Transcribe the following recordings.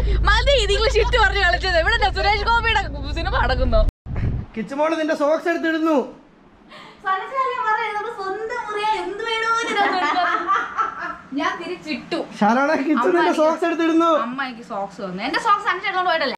മതി ഇത് ഇംഗ്ലീഷ് ഇട്ട് പറഞ്ഞു കളിച്ചത് ഇവിടെ എന്താ സുരേഷ് ഗോപിയുടെ സിനിമ നടക്കുന്നു കിച്ചുമോള് നിന്റെ സോക്സ് എടുത്തിടുന്നു ഞാൻ തിരിച്ചിട്ടു ഷാലോണ കിച്ചു നിന്റെ സോക്സ് എടുത്തിടുന്നു അമ്മ എനിക്ക് സോക്സ് തന്നു എന്റെ സോക്സ് അനുസരിച്ചുകൊണ്ട് പോയിട്ടല്ലേ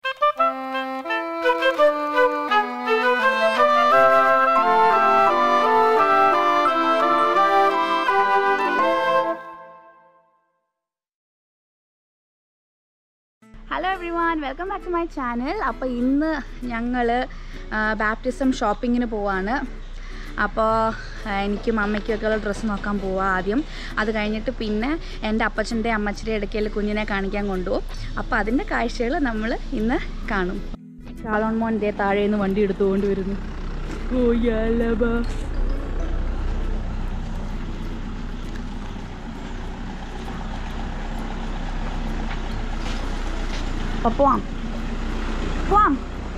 hello everyone welcome back to my channel അപ്പോൾ ഇന്ന് ഞങ്ങൾ ബാപ്റ്റിസം ഷോപ്പിങ്ങിന് പോവാണ് അപ്പോൾ എനിക്കും അമ്മയ്ക്കും ഒക്കെ ഉള്ള ഡ്രസ്സ് നോക്കാൻ പോവാം ആദ്യം അത് കഴിഞ്ഞിട്ട് പിന്നെ എൻ്റെ അപ്പച്ചൻ്റെ അമ്മച്ചിൻ്റെ ഇടയ്ക്കൽ കുഞ്ഞിനെ കാണിക്കാൻ കൊണ്ടുപോകും അപ്പോൾ അതിൻ്റെ കാഴ്ചകൾ നമ്മൾ ഇന്ന് കാണും ഷാലോൺ മോൻ ദേ താഴെ നിന്ന് വണ്ടി എടുത്തുകൊണ്ട് വരുന്നു ഓ യാലബാ അപ്പോൾ പോവാം പോവാം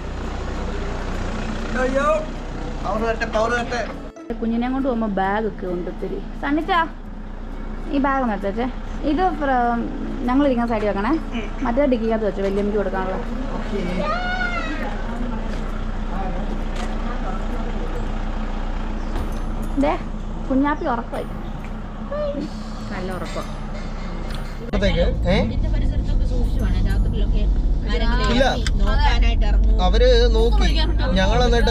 അയ്യോ പവർ വരട്ടെ പവർ വരട്ടെ കുഞ്ഞിനെ കൊണ്ട് പോകുമ്പോൾ ബാഗൊക്കെ ഉണ്ട് ഒത്തിരി സണ്ണിച്ചാ ഈ ബാഗ് ഒന്ന് എടുത്തേ ഇത് ഞങ്ങൾ ഇരിക്കുന്ന സൈഡിൽ വെക്കണേ മറ്റേ ഡിക്കിക്കകത്ത് വെച്ചു വലിയമ്മയ്ക്ക് കൊടുക്കാനുള്ള ദേ കുഞ്ഞാപ്പി ഉറക്കമായി നല്ല ഉറക്കം ഇല്ല അവര് നോക്കി ഞങ്ങൾ എന്നിട്ട്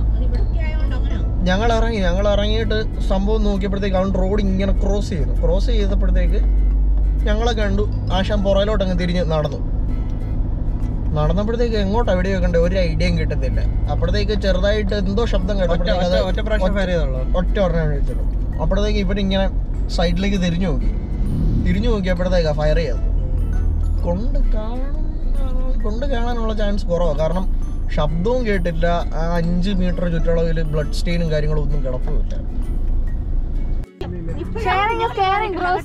ഞങ്ങൾ ഇറങ്ങി ഞങ്ങൾ ഇറങ്ങിയിട്ട് സംഭവം നോക്കിയപ്പോഴത്തേക്ക് അവൻ റോഡ് ഇങ്ങനെ ക്രോസ് ചെയ്തു ക്രോസ് ചെയ്തപ്പോഴത്തേക്ക് ഞങ്ങളെ കണ്ടു ആശാൻ പുറയിലോട്ട് അങ്ങ് തിരിഞ്ഞ് നടന്നു നടന്നപ്പോഴത്തേക്ക് എങ്ങോട്ട് എവിടെ വെക്കണ്ടേ ഒരു ഐഡിയയും കിട്ടത്തില്ല അപ്പോഴത്തേക്ക് ചെറുതായിട്ട് എന്തോ ശബ്ദം കേട്ടപ്പോഴത്തേക്ക് അത് ഒറ്റ ഒരെണ്ണം വെച്ചിട്ടു അപ്പോഴത്തേക്ക് ഇവരിങ്ങനെ സൈഡിലേക്ക് തിരിഞ്ഞു നോക്കി തിരിഞ്ഞു നോക്കിയപ്പോഴത്തേക്കാ ഫയർ ചെയ്തത് കൊണ്ട് കാണാൻ കൊണ്ട് കാണാനുള്ള ചാൻസ് കുറവാണ് കാരണം ശബ്ദവും കേട്ടില്ല ആ അഞ്ച് മീറ്റർ ചുറ്റളവിൽ ബ്ലഡ് സ്റ്റെയിനും കാര്യങ്ങളും ഒന്നും കിടപ്പുമില്ല ഷെയറിംഗ് കെയറിംഗ് ബ്രോസ്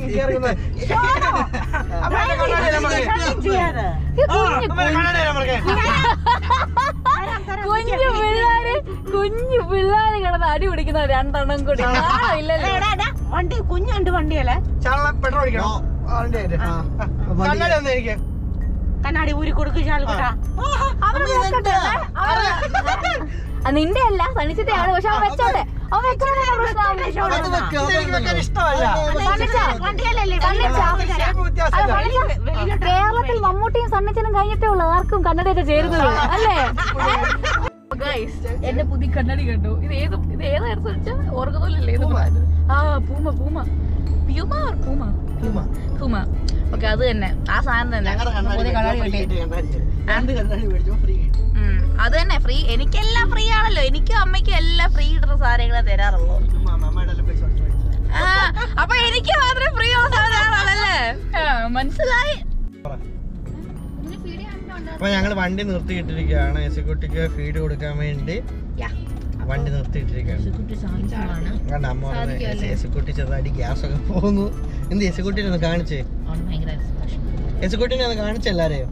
കുഞ്ഞു പിള്ളേര് കുഞ്ഞു പിള്ളേര് കിടന്ന് അടി പിടിക്കുന്ന രണ്ടെണ്ണം കൂടി നാണം ഇല്ലല്ലോ വണ്ടി കുഞ്ഞുണ്ട് വണ്ടിയല്ലേ പെട്രോൾ അടിക്കണം എനിക്ക് കണ്ണാടി ഊരി കൊടുക്കും ശാലുകുട്ടാ അവര് നോക്കട്ടെ. അവര് ആ, നിന്റെ അല്ല സണിച്ചിട്ടാണ് പക്ഷെ അവൻ വെച്ചോട്ടെ അവൻ വെക്കണതാണ് പ്രശ്നം അത് വെക്ക്, അത് എനിക്ക് വെക്കാൻ ഇഷ്ടമല്ല സണ്ണിച്ചാ, വണ്ടിയല്ലേ സണ്ണിച്ചാ. ഷേപ്പ് വ്യത്യാസമില്ല. അത് സണ്ണിച്ചാ, കേരളത്തിൽ മമ്മൂട്ടിയും സണ്ണിച്ചനും കഴിഞ്ഞിട്ടേ ഉള്ളൂ ആർക്കും കണ്ണടയൊക്കെ ചേരുന്നത് അല്ലേ Guys, എന്റെ പുതിയ കണ്ണടി കണ്ടു ഇത് ഏത് ഇത് ഏതായിരുന്നു വെച്ചാൽ ഓർക്കുന്നില്ലല്ലേ ഇത് ആ Puma Puma Puma or Puma Puma. Puma okay അത് തന്നെ ആ സാധനം തന്നെ പുതിയ കണ്ണാടി കിട്ടി രണ്ട് കണ്ണാടി മേടിച്ചു ഫ്രീ കിട്ടി ഉം, അത് തന്നെ ഫ്രീ എനിക്കെല്ലാം ഫ്രീ ആണല്ലോ എനിക്കും അമ്മയ്ക്കും എല്ലാം ഫ്രീ കിട്ടുന്ന സാധനങ്ങളെ തരാറുള്ളൂ അമ്മയുടെ പൈസ കൊടുത്ത് മേടിച്ചതാ. ആ, അപ്പൊ എനിക്ക് മാത്രമേ ഫ്രീ ഉള്ള സാധനങ്ങളല്ലേ മനസ്സിലായി അപ്പൊ ഞങ്ങള് വണ്ടി നിർത്തിയിട്ടിരിക്കുകയാണ് എക്സിക്യൂട്ടീവ് ഫീഡ് കൊടുക്കാൻ വേണ്ടി വണ്ടി നിർത്തിയിട്ടിരിക്കുകയാണ് കണ്ട അമ്മ പറഞ്ഞ എക്സിക്യൂട്ടീവ് ചെറുതായിട്ട് ഗ്യാസ് ഒക്കെ പോകുന്നു എന്ത് എക്സിക്യൂട്ടീവ് ഒന്ന് കാണിച്ചേ എക്സിക്യൂട്ടീവിനെ ഒന്ന് കാണിച്ചെല്ലാരെയും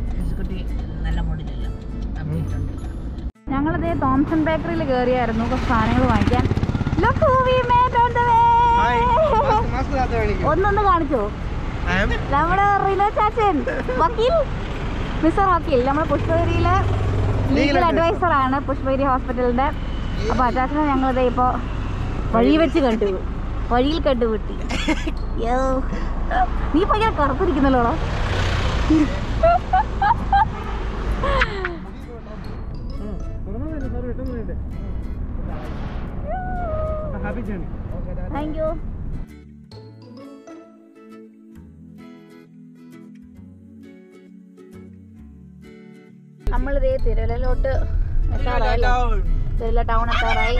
ഞങ്ങളിതേ തോംസൺ ബേക്കറിയിൽ കയറിയായിരുന്നു കുറച്ച് സാധനങ്ങൾ വാങ്ങിക്കാൻ Look who we met on the way. ഒന്നൊന്ന് കാണിച്ചോ നമ്മുടെ റിനോ ചാച്ചൻ വക്കീൽ മിസ്റ്റർ വക്കീൽ നമ്മുടെ പുഷ്പഗിരിയിലെ ലീഗൽ അഡ്വൈസർ ആണ് പുഷ്പഗിരി ഹോസ്പിറ്റലിന്റെ അപ്പൊ അച്ചാച്ചനെ ഞങ്ങളിതേ ഇപ്പോ വഴി വെച്ച് കണ്ടു വഴിയിൽ കണ്ടുപിട്ടി യോ നീ ഭയങ്കര കറുത്തിരിക്കുന്നല്ലോ താങ്ക് യു നമ്മളിതേ തിരുവല്ലയിലോട്ട് എത്താറായല്ലോ തിരുവല്ല ടൗൺ എത്താറായി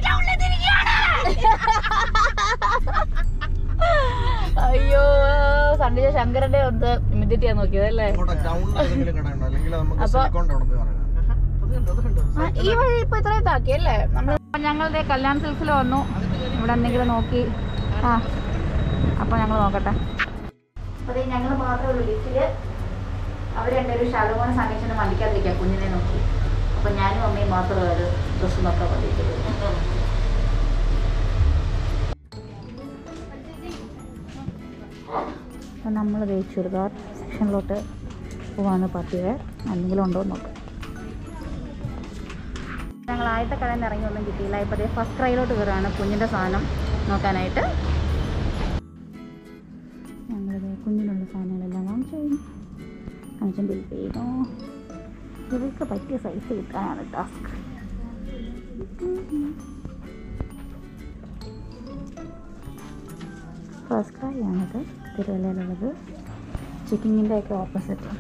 അയ്യോ സണ്ണിജ ശങ്കരന്റെ ഒന്ന് ഇമിഡിയറ്റ് ചെയ്യാൻ നോക്കിയത് അല്ലേ അപ്പൊ- ആ, ഈ വഴി ഇപ്പൊ ഇത്രയും താക്കി അല്ലേ നമ്മൾ ഞങ്ങളുടെ കല്യാൺ സിൽസിൽ വന്നു ഇവിടെ എന്തെങ്കിലും നോക്കി ആ അപ്പൊ ഞങ്ങൾ നോക്കട്ടെ അതെ ഞങ്ങൾ മാത്രമേ ഉള്ളൂ ലിസ്റ്റില് അവർ രണ്ടുപേരും ഷാലോമോനെ സമീക്ഷനെ മതിക്കാതിരിക്കാം കുഞ്ഞിനെ നോക്കി അപ്പൊ ഞാനും അമ്മയും മാത്രമേ ഒരു ഡ്രസ്സ് നോക്കാൻ വേണ്ടിയിട്ടുള്ളൂ അപ്പം നമ്മൾ ചുരിദാർ സെക്ഷനിലോട്ട് പോവാണ് പത്തിയെ എന്തെങ്കിലും ഉണ്ടോ എന്ന് നോക്കാം ഞങ്ങൾ ആദ്യത്തെ കടയിൽ നിന്ന് ഇറങ്ങി ഒന്നും കിട്ടിയില്ല ഇപ്പോഴത്തെ ഫസ്റ്റ് ക്രൈയിലോട്ട് കയറുകയാണ് കുഞ്ഞിൻ്റെ സാധനം നോക്കാനായിട്ട് ഞങ്ങളിത് കുഞ്ഞിനുള്ള സാധനങ്ങളെല്ലാം വാങ്ങിച്ചു കഴിഞ്ഞു അഞ്ചൻ ബിൽ ചെയ്തോ ഇവർക്ക് പറ്റിയ സൈസ് കിട്ടാനാണ് ടാസ്ക് ഫസ്റ്റ് ക്രൈ ആണിത് തിരുവല്ലയിലുള്ളത് ചിക്കിങ്ങിൻ്റെ ഒക്കെ ഓപ്പോസിറ്റ്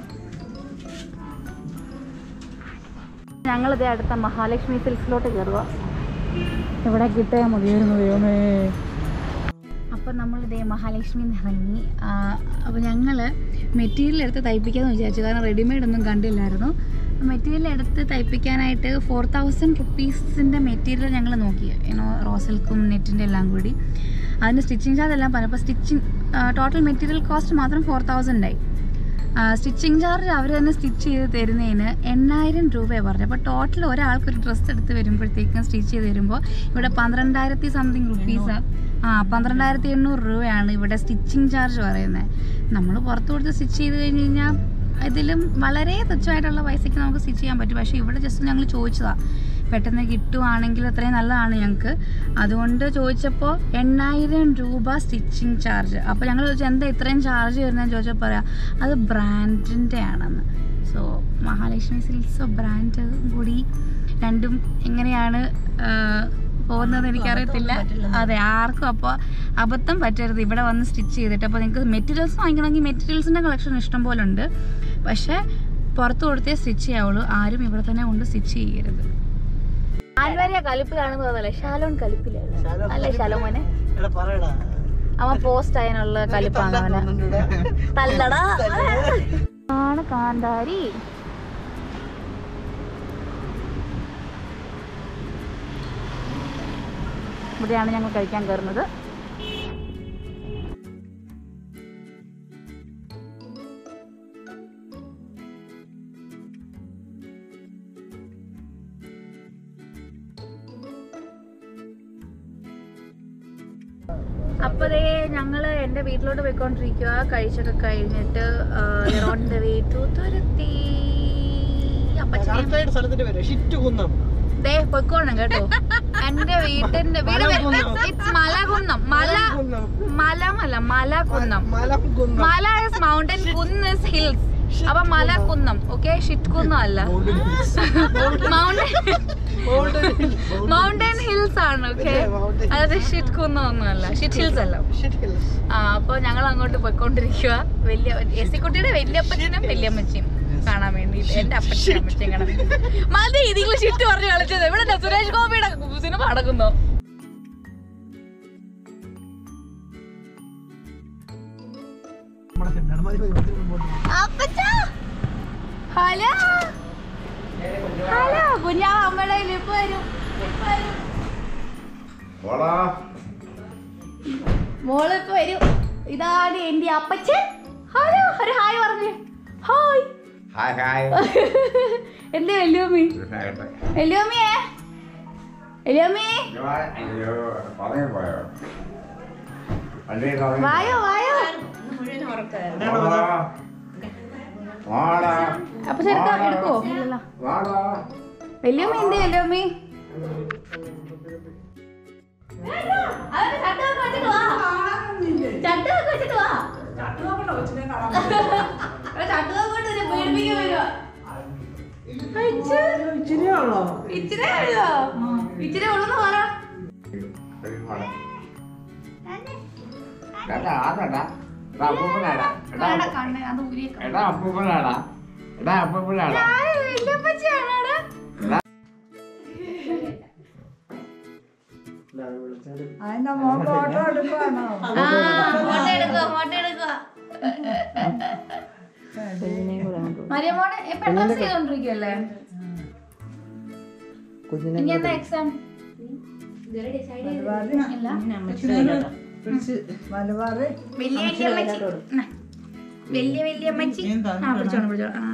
ഞങ്ങളിത് അടുത്ത മഹാലക്ഷ്മി സിൽക്സിലോട്ട് കയറുക ഇവിടെ കിട്ടിയാൽ മതിയായിരുന്നു ദൈവമേ അപ്പം നമ്മളിതേ മഹാലക്ഷ്മി ഇറങ്ങി അപ്പോൾ ഞങ്ങൾ മെറ്റീരിയൽ എടുത്ത് തയ്പ്പിക്കാമെന്ന് വിചാരിച്ചു കാരണം റെഡിമെയ്ഡ് ഒന്നും കണ്ടില്ലായിരുന്നു മെറ്റീരിയൽ എടുത്ത് തയ്പ്പിക്കാനായിട്ട് ഫോർ തൗസൻഡ് റുപ്പീസിൻ്റെ മെറ്റീരിയൽ ഞങ്ങൾ നോക്കി ഏനോ റോസൽക്കും നെറ്റിൻ്റെ എല്ലാം കൂടി അതിന് സ്റ്റിച്ചിങ് ചാർജ് എല്ലാം പറഞ്ഞപ്പോൾ സ്റ്റിച്ചിങ് ടോട്ടൽ മെറ്റീരിയൽ കോസ്റ്റ് മാത്രം ഫോർ തൗസൻഡ് ആയി സ്റ്റിച്ചിങ് ചാർജ് അവർ തന്നെ സ്റ്റിച്ച് ചെയ്ത് തരുന്നതിന് എണ്ണായിരം രൂപയാണ് പറഞ്ഞത് അപ്പോൾ ടോട്ടൽ ഒരാൾക്ക് ഒരു ഡ്രസ്സ് എടുത്ത് വരുമ്പോഴത്തേക്കും സ്റ്റിച്ച് ചെയ്ത് തരുമ്പോൾ ഇവിടെ പന്ത്രണ്ടായിരത്തി സംതിങ് റുപ്പീസ് ആ പന്ത്രണ്ടായിരത്തി എണ്ണൂറ് രൂപയാണ് ഇവിടെ സ്റ്റിച്ചിങ് ചാർജ് പറയുന്നത് നമ്മൾ പുറത്ത് കൊടുത്ത് സ്റ്റിച്ച് ചെയ്ത് കഴിഞ്ഞ് കഴിഞ്ഞാൽ ഇതിലും വളരെ തുച്ഛമായിട്ടുള്ള പൈസയ്ക്ക് നമുക്ക് സ്റ്റിച്ച് ചെയ്യാൻ പറ്റും പക്ഷേ ഇവിടെ ജസ്റ്റ് ഞങ്ങൾ ചോദിച്ചതാണ് പെട്ടെന്ന് കിട്ടുവാണെങ്കിൽ അത്രയും നല്ലതാണ് ഞങ്ങൾക്ക് അതുകൊണ്ട് ചോദിച്ചപ്പോൾ എണ്ണായിരം രൂപ സ്റ്റിച്ചിങ് ചാർജ് അപ്പോൾ ഞങ്ങൾ ചോദിച്ചു എന്താ ഇത്രയും ചാർജ് വരുന്നതെന്ന് ചോദിച്ചപ്പോൾ പറയാം അത് ബ്രാൻഡിൻ്റെ ആണെന്ന് സോ മഹാലക്ഷ്മി സിൽക്സ് ബ്രാൻഡ് കൂടി രണ്ടും എങ്ങനെയാണ് പോകുന്നത് എനിക്കറിയത്തില്ല അതെ ആർക്കും അപ്പോൾ അബദ്ധം പറ്റരുത് ഇവിടെ വന്ന് സ്റ്റിച്ച് ചെയ്തിട്ട് അപ്പോൾ നിങ്ങൾക്ക് മെറ്റീരിയൽസ് വാങ്ങിക്കണമെങ്കിൽ മെറ്റീരിയൽസിൻ്റെ കളക്ഷൻ ഇഷ്ടം പോലെ ഉണ്ട് പക്ഷേ പുറത്ത് കൊടുത്തേ സ്റ്റിച്ച് ചെയ്യാവുള്ളൂ ആരും ഇവിടെ തന്നെ കൊണ്ട് സ്റ്റിച്ച് ചെയ്യരുത് ആൻവാരിയ കലിപ്പിലാണെന്ന് തോന്നല്ലേ ഷാലോൺ കലിപ്പിലാണ് അല്ലേ ഷാലോമോനെ എടാ പറയടാ അവൻ പോസ്റ്റ് ആയതിനുള്ള കലിപ്പാണ് അവന് തല്ലടാ ആണ് കാന്താരി ഇവിടെയാണ് ഞങ്ങൾ കഴിക്കാൻ കയറുന്നത് അപ്പതേ ഞങ്ങള് എന്റെ വീട്ടിലോട്ട് പോയിക്കൊണ്ടിരിക്കുക കഴിച്ചൊക്കെ കഴിഞ്ഞിട്ട് on the way to Thuruthi അപ്പച്ചനെ കറക്റ്റായിട്ട് സ്ഥലത്തിന്റെ പേര് ഷിറ്റ് കുന്നം ദേ പൊയ്ക്കോണം കേട്ടോ എന്റെ വീട്ടിന്റെ വീട് ഇറ്റ്സ് മലകുന്നം മല കുന്നം മലമല്ല മലകുന്നം മലം കുന്നം മല ഇസ് മൗണ്ടൻ കുന്ന് ഇസ് ഹിൽസ് അപ്പൊ മലകുന്നം ഓക്കെ ഷിറ്റ് കുന്നം അല്ല മൗണ്ടൻ മൗണ്ടൻ ഹിൽസ് ആണ് ഓക്കെ അതായത് ഷിറ്റ് കുന്നം ഒന്നുമല്ല ഷിറ്റ് ഹിൽസ് അല്ല ആ അപ്പൊ ഞങ്ങൾ അങ്ങോട്ട് പോയിക്കൊണ്ടിരിക്കുക വലിയ എസിക്കുട്ടിയുടെ വല്യപ്പച്ചനും വല്യമ്മച്ചിയും കാണാൻ വേണ്ടിട്ട് എന്റെ അപ്പച്ചനും അമ്മച്ചിയും കാണാൻ വേണ്ടി മതി ഇതിങ്ങൾ ഷിറ്റ് പറഞ്ഞു കളിച്ചത് ഇവിടെ സുരേഷ് ഗോപിയുടെ സിനിമ നടക്കുന്നോ അപ്പച്ചാ ഹലോ ഹലോ കുഞ്ഞാ അമ്മയുടെ ഇപ്പൊ വരും ഇപ്പൊ വരും മോളിപ്പോ വരും ഇതാണ് എന്റെ അപ്പച്ചൻ ഹലോ ഒരു ഹായ് പറഞ്ഞു ഹായ് ഹായ് ഹായ് എന്റെ വല്യമ്മി വല്യമ്മേ വല്യമ്മേ അയ്യോ പറഞ്ഞു പോയോ വായോ വായോ വാടാ അപ്പൊ എടുക്കോ എടുക്കോ ഇല്ലല്ലോ വാടാ വല്യമ്മ എന്ത് വല്യമ്മി ചട്ടൊക്കെ വെച്ചിട്ട് വാ ചട്ടൊക്കെ കൊണ്ട് ഒരു പേടിപ്പിക്കാൻ വരുവാ ഇച്ചിരി ഉള്ളോ ഇച്ചിരി ഉള്ളെന്ന് പറ എടാ ആടാ എടാ അപ്പൂപ്പനാടാ എടാ വേണ്ട, കണ്ണ് അത് ഊരിയേക്കാം. എടാ അപ്പൂപ്പനാടാ എടാ അപ്പൂപ്പനാടാ ആര് വല്യപ്പച്ചിയാണോടാ? ആ, ഫോട്ടോ എടുക്കുവാ, ഫോട്ടോ എടുക്കുവാ. മരിയമോള് ഇപ്പൊ ഡ്രസ് ചെയ്തോണ്ടിരിക്കുവല്ലേ ഇനി എന്താ എക്സാം വലിയ വലിയ അമ്മച്ചി ഉം. വലിയ വലിയ അമ്മച്ചി ആ പിടിച്ചോണം പിടിച്ചോണം ആ.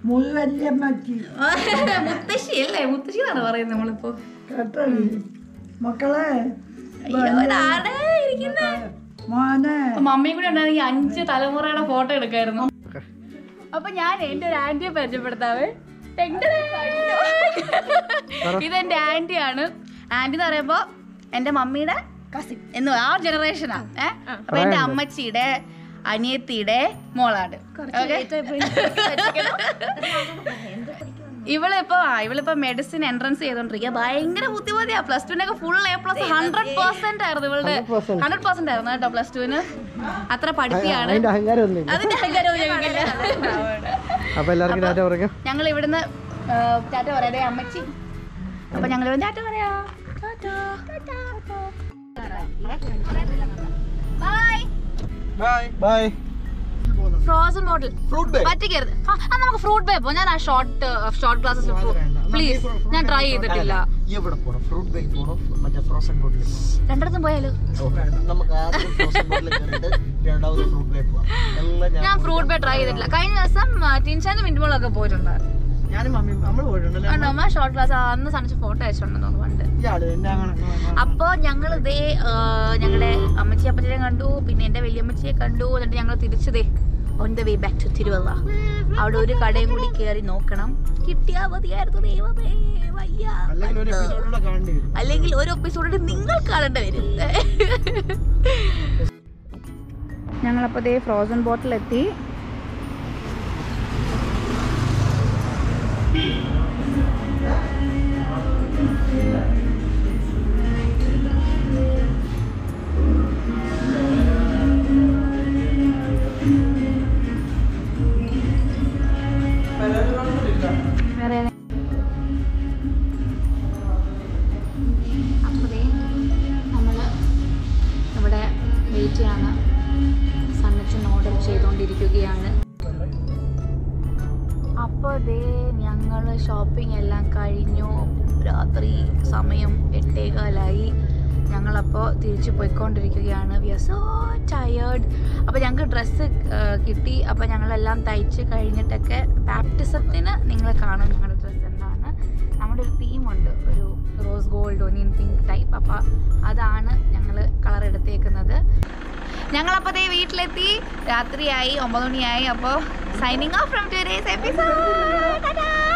മുത്തശ്ശി അല്ലേ മുത്തശ്ശി എന്നാണ് പറയുന്നത് നമ്മളിപ്പോ മക്കളെ അയ്യോ ഇതാരുടെ ഇരിക്കുന്നെ? മോനെ അപ്പൊ മമ്മിയും കൂടെ ഉണ്ടായിരുന്നെങ്കിൽ അഞ്ച് തലമുറയുടെ ഫോട്ടോ എടുക്കായിരുന്നു അപ്പൊ ഞാൻ എന്റെ ഒരു ആന്റിയെ പരിചയപ്പെടുത്താവേ ഇതെന്റെ ആന്റിയാണ് ആന്റി എന്ന് പറയുമ്പോ എന്റെ മമ്മിയുടെ കസിൻ എന്ന് ആ ജനറേഷനാ ഏഹ് അപ്പൊ എന്റെ അമ്മച്ചിയുടെ അനിയത്തിയുടെ മോളാണ് Okay? ഇവളിപ്പോ ആ ഇവളിപ്പോ മെഡിസിൻ എൻട്രൻസ് ചെയ്തോണ്ടിരിക്കുക ഭയങ്കര ബുദ്ധിമതിയാ പ്ലസ് ടുവിനൊക്കെ full A plus hundred percent ആയിരുന്നു ഇവളുടെ ഹൺഡ്രഡ് പെർസെന്റ് ആയിരുന്നു കേട്ടോ പ്ലസ് ടുവിന് അത്ര പഠിപ്പിയാണ് അതിന്റെ അഹങ്കാരമൊന്നുമില്ല അതിന്റെ അഹങ്കാരവും ഞങ്ങൾക്കില്ല അപ്പൊ എല്ലാവർക്കും ടാറ്റ പറയാം ഞങ്ങൾ ഇവിടുന്ന് ആ, ടാറ്റ പറയാം അമ്മച്ചി അപ്പൊ ഞങ്ങൾ ഇവിടെ ടാറ്റ പറയാ bye bye bye frozen bottle fruit bay പറ്റിക്കരുത് ആ ആ, നമുക്ക് ഫ്രൂട്ട് ബേ പോ ഞാൻ ആ ഷോർട്ട് ഷോർട്ട് ഗ്ലാസ്സസ് പ്ലീസ് ഞാൻ ട്രൈ ചെയ്തിട്ടില്ല ഇവിടെ പോണം ഫ്രൂട്ട് ബേ പോണം മറ്റേ ഫ്രോസൺ ബോട്ടിൽ രണ്ടിടത്തും പോയാലോ നമുക്ക് ആദ്യം ഫ്രോസൺ ബോട്ടിൽ കയറിയിട്ട് രണ്ടാമത് ഫ്രൂട്ട് ബേ പോവാം എല്ലാം ഞാൻ ഞാൻ ഫ്രൂട്ട് ബേ ട്രൈ ചെയ്തിട്ടില്ല കഴിഞ്ഞ ദിവസം ടിൻഷാന്റെ മിൻറ്റുമ്പോളൊക്കെ പോയിട്ടുണ്ട് ഞാനും മമ്മി നമ്മൾ പോയിട്ടുണ്ടല്ലേ ആണോ അമ്മ ഷോർട്ട് ഗ്ലാസ് അന്ന് സണിച്ച് ഫോട്ടോ അയച്ചിട്ടുണ്ടെന്ന് തോന്നുന്നു പണ്ട് ഇയാള് എന്നെ അങ്ങനെ അപ്പോ ഞങ്ങൾ ഇതേ ഞങ്ങളുടെ അമ്മച്ചി അപ്പച്ചനെ കണ്ടു പിന്നെ എന്റെ വലിയമ്മച്ചിയെ കണ്ടു എന്നിട്ട് ഞങ്ങൾ തിരിച്ചതേ on the way back to Thiruvalla അവിടെ ഒരു കടയും കൂടി കയറി നോക്കണം കിട്ടിയാ മതിയായിരുന്നു ദൈവമേ വയ്യ അല്ലെങ്കിൽ ഒരു എപ്പിസോഡിലൂടെ കാണേണ്ടി വരും അല്ലെങ്കിൽ ഒരു എപ്പിസോഡിൽ നിങ്ങൾ കാണേണ്ടി വരും ഞങ്ങളപ്പോൾ ദേ ഫ്രോസൺ ബോട്ടിൽ എത്തി വേറെ അപ്പോഴേ നമ്മൾ ഇവിടെ വെയിറ്റ് ചെയ്യാണ് സണ്ണച്ചൻ ഓർഡർ ചെയ്തുകൊണ്ടിരിക്കുകയാണ് അപ്പോൾ ദേ ഞങ്ങൾ ഷോപ്പിംഗ് എല്ലാം കഴിഞ്ഞു രാത്രി സമയം എട്ടേകാലായി ഞങ്ങളപ്പോൾ തിരിച്ചു പോയിക്കൊണ്ടിരിക്കുകയാണ് വി ആർ സോ ടയേർഡ് അപ്പോൾ ഞങ്ങൾക്ക് ഡ്രസ്സ് കിട്ടി അപ്പോൾ ഞങ്ങളെല്ലാം തയ്ച്ച് കഴിഞ്ഞിട്ടൊക്കെ ബാപ്റ്റിസത്തിന് നിങ്ങൾ കാണും ഞങ്ങളുടെ ഡ്രസ്സ് എന്താണ് നമ്മുടെ ഒരു തീമുണ്ട് ഒരു rose gold onion pink type അപ്പോൾ അതാണ് ഞങ്ങൾ കളർ എടുത്തേക്കുന്നത് ഞങ്ങളപ്പോൾ ദേ വീട്ടിലെത്തി രാത്രിയായി ഒമ്പത് മണിയായി അപ്പോൾ signing off from today's episode